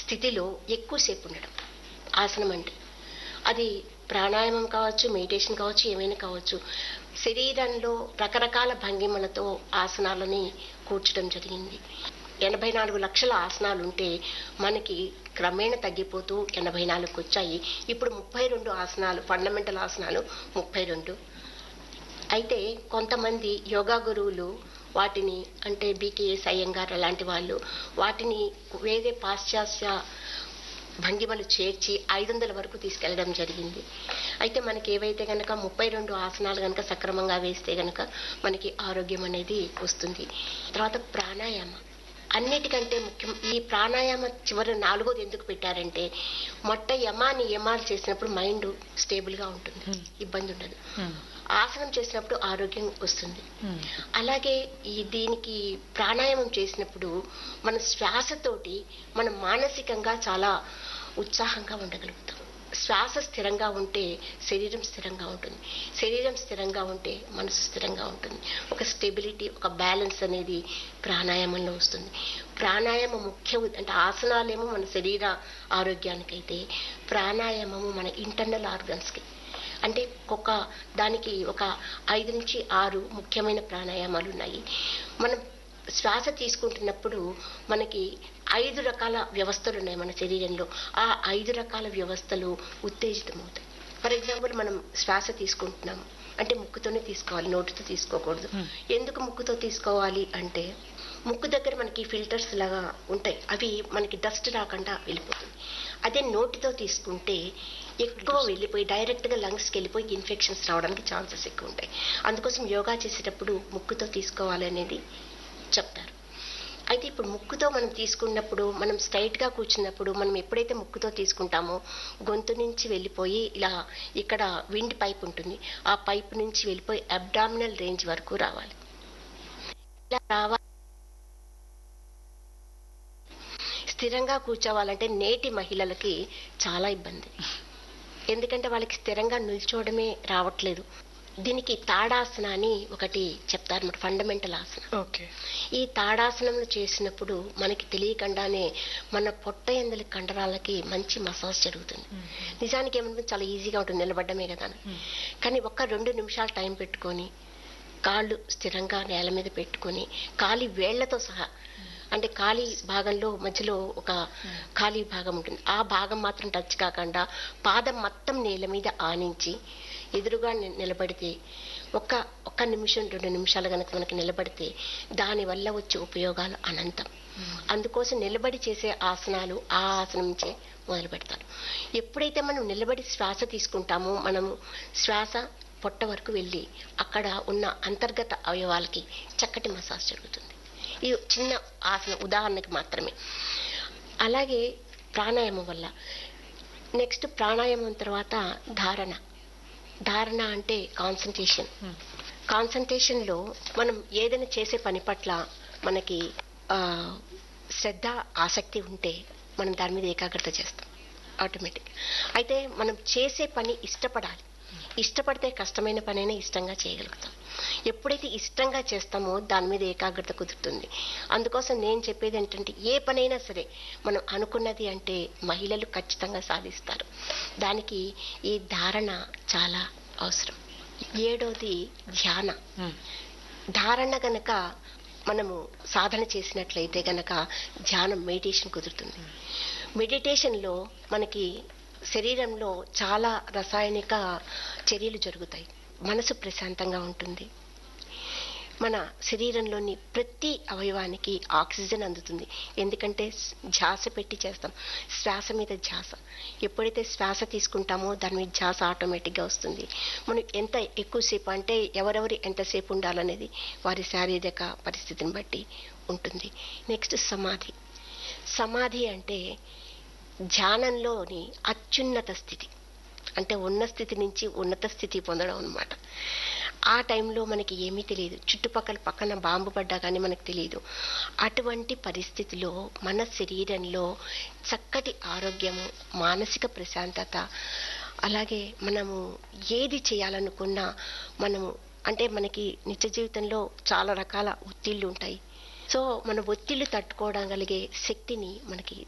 స్థితిలో ఎక్కువసేపు ఉండడం ఆసనం అంటే అది ప్రాణాయామం కావచ్చు మెడిటేషన్ కావచ్చు ఏమైనా కావచ్చు శరీరంలో రకరకాల భంగిమలతో ఆసనాలని కూర్చడం జరిగింది ఎనభై నాలుగు లక్షల ఆసనాలు ఉంటే మనకి క్రమేణ తగ్గిపోతూ ఎనభై నాలుగుకి వచ్చాయి ఇప్పుడు ముప్పై రెండు ఆసనాలు ఫండమెంటల్ ఆసనాలు ముప్పై రెండు అయితే కొంతమంది యోగా గురువులు వాటిని అంటే బీకేఎస్ అయ్యంగార్ అలాంటి వాళ్ళు వాటిని వేరే పాశ్చాత్య భంగిమలు చేర్చి ఐదు వందల వరకు తీసుకెళ్లడం జరిగింది అయితే మనకి ఏవైతే గనక ముప్పై రెండు ఆసనాలు గనక సక్రమంగా వేస్తే గనక మనకి ఆరోగ్యం అనేది వస్తుంది తర్వాత ప్రాణాయామ అన్నిటికంటే ముఖ్యం ఈ ప్రాణాయామ చివరి నాలుగోది ఎందుకు పెట్టారంటే మొట్ట యమాని యమాలు చేసినప్పుడు మైండ్ స్టేబుల్గా ఉంటుంది ఇబ్బంది ఉండదు ఆసనం చేసినప్పుడు ఆరోగ్యం వస్తుంది అలాగే ఈ దీనికి ప్రాణాయామం చేసినప్పుడు మన శ్వాసతోటి మనం మానసికంగా చాలా ఉత్సాహంగా ఉండగలుగుతాం శ్వాస స్థిరంగా ఉంటే శరీరం స్థిరంగా ఉంటుంది శరీరం స్థిరంగా ఉంటే మనసు స్థిరంగా ఉంటుంది ఒక స్టెబిలిటీ ఒక బ్యాలెన్స్ అనేది ప్రాణాయామంలో వస్తుంది ప్రాణాయామం ముఖ్య ఉద్- అంటే ఆసనాలేమో మన శరీర ఆరోగ్యానికైతే ప్రాణాయామము మన ఇంటర్నల్ ఆర్గన్స్కి అంటే ఒక దానికి ఒక ఐదు నుంచి ఆరు ముఖ్యమైన ప్రాణాయామాలు ఉన్నాయి మనం శ్వాస తీసుకుంటున్నప్పుడు మనకి ఐదు రకాల వ్యవస్థలు ఉన్నాయి మన శరీరంలో ఆ ఐదు రకాల వ్యవస్థలు ఉత్తేజితమవుతాయి ఫర్ ఎగ్జాంపుల్ మనం శ్వాస తీసుకుంటున్నాం అంటే ముక్కుతోనే తీసుకోవాలి నోటితో తీసుకోకూడదు ఎందుకు ముక్కుతో తీసుకోవాలి అంటే ముక్కు దగ్గర మనకి ఫిల్టర్స్ లాగా ఉంటాయి అవి మనకి డస్ట్ రాకుండా వెళ్ళిపోతుంది అదే నోటితో తీసుకుంటే ఎక్కువ వెళ్ళిపోయి డైరెక్ట్గా లంగ్స్కి వెళ్ళిపోయి ఇన్ఫెక్షన్స్ రావడానికి ఛాన్సెస్ ఎక్కువ ఉంటాయి అందుకోసం యోగా చేసేటప్పుడు ముక్కుతో తీసుకోవాలి అనేది చెప్తారు అయితే ఇప్పుడు ముక్కుతో మనం తీసుకున్నప్పుడు మనం స్ట్రైట్గా కూర్చున్నప్పుడు మనం ఎప్పుడైతే ముక్కుతో తీసుకుంటామో గొంతు నుంచి వెళ్ళిపోయి ఇలా ఇక్కడ విండ్ పైప్ ఉంటుంది ఆ పైప్ నుంచి వెళ్ళిపోయి అబ్డామినల్ రేంజ్ వరకు రావాలి ఇలా రావాలి స్థిరంగా కూర్చోవాలంటే నేటి మహిళలకి చాలా ఇబ్బంది ఎందుకంటే వాళ్ళకి స్థిరంగా నిల్చోవడమే రావట్లేదు దీనికి తాడాసన అని ఒకటి చెప్తారు మన ఫండమెంటల్ ఆసన ఓకే ఈ తాడాసనం చేసినప్పుడు మనకి తెలియకుండానే మన పొట్ట ఎందలి కండరాలకి మంచి మసాజ్ జరుగుతుంది నిజానికి ఏమంటే చాలా ఈజీగా ఉంటుంది నిలబడ్డమే కదా అని. కానీ ఒక్క రెండు నిమిషాలు టైం పెట్టుకొని కాళ్ళు స్థిరంగా నేల మీద పెట్టుకొని కాలి వేళ్లతో సహా అంటే ఖాళీ భాగంలో మధ్యలో ఒక ఖాళీ భాగం ఉంటుంది ఆ భాగం మాత్రం టచ్ కాకుండా పాదం మొత్తం నేల మీద ఆనించి ఎదురుగా ని- నిలబడితే ఒక్క ఒక్క నిమిషం రెండు నిమిషాలు కనుక మనకి నిలబడితే దానివల్ల వచ్చే ఉపయోగాలు అనంతం అందుకోసం నిలబడి చేసే ఆసనాలు ఆ ఆసనం నుంచే మొదలు పెడతారు ఎప్పుడైతే మనం నిలబడి శ్వాస తీసుకుంటామో మనము శ్వాస పొట్ట వరకు వెళ్ళి అక్కడ ఉన్న అంతర్గత అవయవాలకి చక్కటి మసాజ్ జరుగుతుంది ఇది చిన్న ఆసన ఉదాహరణకి మాత్రమే అలాగే ప్రాణాయామం వల్ల నెక్స్ట్ ప్రాణాయామం తర్వాత ధారణ ధారణ అంటే కాన్సన్ట్రేషన్ కాన్సన్ట్రేషన్లో మనం ఏదైనా చేసే పని పట్ల మనకి ఆ, శ్రద్ధ ఆసక్తి ఉంటే మనం దాని మీద ఏకాగ్రత చేస్తాం ఆటోమేటిక్ అయితే మనం చేసే పని ఇష్టపడాలి ఇష్టపడితే కష్టమైన పనైనా ఇష్టంగా చేయగలుగుతాం ఎప్పుడైతే ఇష్టంగా చేస్తామో దాని మీద ఏకాగ్రత కుదురుతుంది అందుకోసం నేను చెప్పేది ఏంటంటే ఏ పనైనా సరే మనం అనుకున్నది అంటే మహిళలు ఖచ్చితంగా సాధిస్తారు దానికి ఈ ధారణ చాలా అవసరం ఏడోది ధ్యాన ధారణ గనక మనము సాధన చేసినట్లయితే గనక ధ్యానం మెడిటేషన్ కుదురుతుంది మెడిటేషన్లో మనకి శరీరంలో చాలా రసాయనిక చర్యలు జరుగుతాయి మనసు ప్రశాంతంగా ఉంటుంది మన శరీరంలోని ప్రతి అవయవానికి ఆక్సిజన్ అందుతుంది ఎందుకంటే స్- ధ్యాస పెట్టి చేస్తాం శ్వాస మీద ధ్యాస ఎప్పుడైతే శ్వాస తీసుకుంటామో దాని మీద ధ్యాస ఆటోమేటిక్గా వస్తుంది మనం ఎంత ఎక్కువసేపు అంటే ఎవరెవరు ఎంతసేపు ఉండాలనేది వారి శారీరక పరిస్థితిని బట్టి ఉంటుంది నెక్స్ట్ సమాధి సమాధి అంటే ధ్యానంలోని అత్యున్నత స్థితి అంటే ఉన్న స్థితి నుంచి ఉన్నత స్థితి పొందడం అన్నమాట ఆ టైంలో మనకి ఏమీ తెలియదు చుట్టుపక్కల పక్కన బాంబు పడ్డా కానీ మనకు తెలియదు అటువంటి పరిస్థితిలో మన శరీరంలో చక్కటి ఆరోగ్యము మానసిక ప్రశాంతత అలాగే మనము ఏది చేయాలనుకున్నా మనము అంటే మనకి నిత్య జీవితంలో చాలా రకాల ఒత్తిళ్ళు ఉంటాయి సో మన ఒత్తిళ్లు తట్టుకోవడం కలిగే శక్తిని మనకి